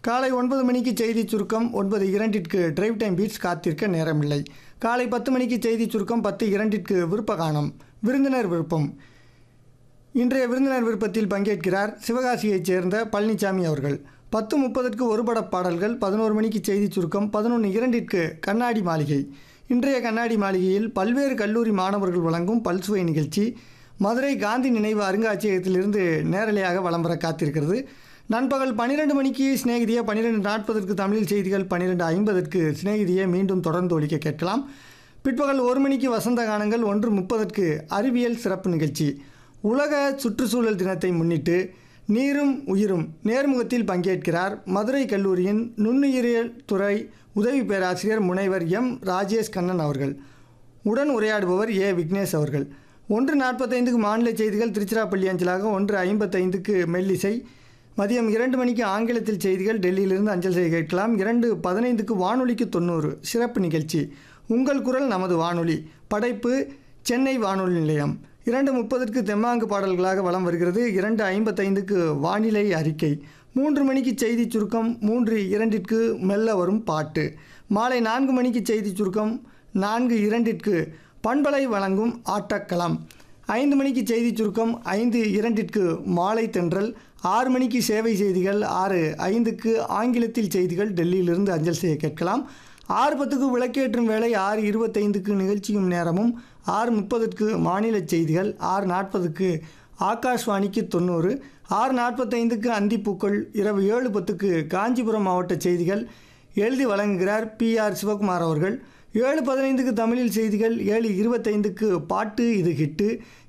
காலை ஒன்பது மணிக்கு செய்தி சுருக்கம் ஒன்பது இரண்டிற்கு டிரைவ் டைம் பீட்ஸ் காத்திருக்க நேரமில்லை காலை பத்து மணிக்கு செய்தி சுருக்கம் பத்து இரண்டிற்கு விருப்ப கானம் விருந்தினர் விருப்பம் இன்றைய விருந்தினர் விருப்பத்தில் பங்கேற்கிறார் சிவகாசியைச் சேர்ந்த பழனிசாமி அவர்கள் பத்து முப்பதற்கு ஒரு பட பாடல்கள் பதினோரு மணிக்கு செய்தி சுருக்கம் பதினொன்று இரண்டிற்கு கண்ணாடி மாளிகை இன்றைய கண்ணாடி மாளிகையில் பல்வேறு கல்லூரி மாணவர்கள் வழங்கும் பல்சுவை நிகழ்ச்சி மதுரை காந்தி நினைவு அருங்காட்சியகத்திலிருந்து நேரலையாக வலம் வர காத்திருக்கிறது நண்பகல் பன்னிரெண்டு மணிக்கு சிநேகிதியை பன்னிரெண்டு நாற்பதற்கு தமிழில் செய்திகள் பன்னிரெண்டு ஐம்பதற்கு சிநேகிதியை மீண்டும் தொடர்ந்து ஒலிக்க கேட்கலாம் பிற்பகல் ஒரு மணிக்கு வசந்த கானங்கள் ஒன்று முப்பதற்கு அறிவியல் சிறப்பு நிகழ்ச்சி உலக சுற்றுச்சூழல் தினத்தை முன்னிட்டு நீரும் உயிரும் நேர்முகத்தில் பங்கேற்கிறார் மதுரை கல்லூரியின் நுண்ணுயிரியல் துறை உதவி பேராசிரியர் முனைவர் எம் ராஜேஷ் கண்ணன் அவர்கள் உடன் உரையாடுபவர் ஏ விக்னேஷ் அவர்கள் ஒன்று நாற்பத்தைந்துக்கு மாநில செய்திகள் திருச்சிராப்பள்ளி அஞ்சலாக ஒன்று ஐம்பத்தைந்துக்கு மெல்லிசை மதியம் இரண்டு மணிக்கு ஆங்கிலத்தில் செய்திகள் டெல்லியிலிருந்து அஞ்சல் செய்ய கேட்கலாம் இரண்டு பதினைந்துக்கு வானொலிக்கு தொண்ணூறு சிறப்பு நிகழ்ச்சி உங்கள் குரல் நமது வானொலி படைப்பு சென்னை வானொலி நிலையம் இரண்டு முப்பதுக்கு தெம்மாங்கு பாடல்களாக வலம் வருகிறது இரண்டு ஐம்பத்தைந்துக்கு வானிலை அறிக்கை மூன்று மணிக்கு செய்தி சுருக்கம் மூன்று இரண்டிற்கு மெல்ல வரும் பாட்டு மாலை நான்கு மணிக்கு செய்தி சுருக்கம் நான்கு இரண்டிற்கு பண்பலை வழங்கும் ஆட்டக்களம் ஐந்து மணிக்கு செய்தி சுருக்கம் ஐந்து இரண்டிற்கு மாலை தென்றல் ஆறு மணிக்கு சேவை செய்திகள் ஆறு ஐந்துக்கு ஆங்கிலத்தில் செய்திகள் டெல்லியிலிருந்து அஞ்சல் செய்ய கேட்கலாம் ஆறு பத்துக்கு விளக்கேற்றும் வேலை ஆறு இருபத்தைந்துக்கு நிகழ்ச்சியும் நேரமும் ஆறு முப்பதுக்கு மாநில செய்திகள் ஆறு நாற்பதுக்கு ஆகாஷ்வாணிக்கு தொண்ணூறு ஆறு நாற்பத்தைந்துக்கு அந்திப்பூக்கள் இரவு ஏழு பத்துக்கு காஞ்சிபுரம் மாவட்ட செய்திகள் எழுதி வழங்குகிறார் பி ஆர் சிவகுமார் அவர்கள் ஏழு பதினைந்துக்கு தமிழில் செய்திகள் ஏழு இருபத்தைந்துக்கு பாட்டு இது ஹிட்டு